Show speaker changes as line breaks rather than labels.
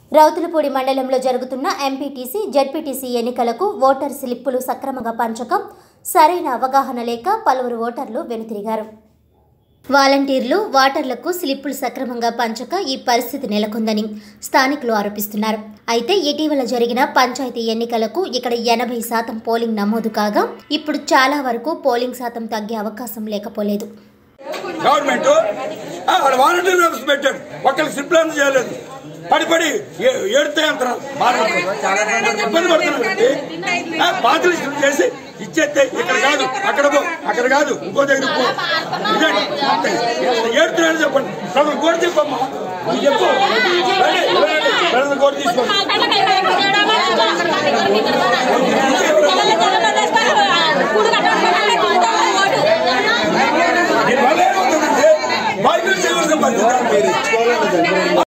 రౌతులపూడి మండలంలో జరుగుతున్న MPTC ZPTC ఎన్నికలకు ఓటర్ స్లిప్పులు సక్రమంగా పంచకం సరైన అవగాహన లేక పలువురు ఓటర్లు వెనుతిరిగారు వాలంటీర్లు వాటర్లకు స్లిప్పులు సక్రమంగా పంచక ఈ పరిస్థితి నెలకొందని స్థానికులు ఆరోపిస్తున్నారు అయితే ఇటీవల జరిగిన పంచాయతీ ఎన్నికలకు ఇక్కడ ఎనభై శాతం పోలింగ్ నమోదు కాగా ఇప్పుడు చాలా వరకు పోలింగ్ శాతం తగ్గే అవకాశం లేకపోలేదు
గవర్నమెంట్ ఆ, ఆడ వాలంటీర్ వ్యవస్థ పెట్టాడు ఒక్కరికి సిప్లాన్ చేయలేదు పడి పడి ఏ- ఏడుతాయి అంటారు ఇబ్బంది పడుతున్నారు బాధ్యత ఇష్టం చేసి ఇచ్చేస్తే ఇక్కడ కాదు అక్కడ పో అక్కడ కాదు ఇంకో దగ్గర పో ఇదే ఏడుతున్నాడు చెప్పండి ప్రజలు కూడా చెప్పమ్మా నువ్వు చెప్పు రండి, రండి, ప్రజలు కూడా తీసుకోండి నేను మళ్ళీ ఏమవుతుందంటే బైబిల్ చేయవలసిన పరిస్థితి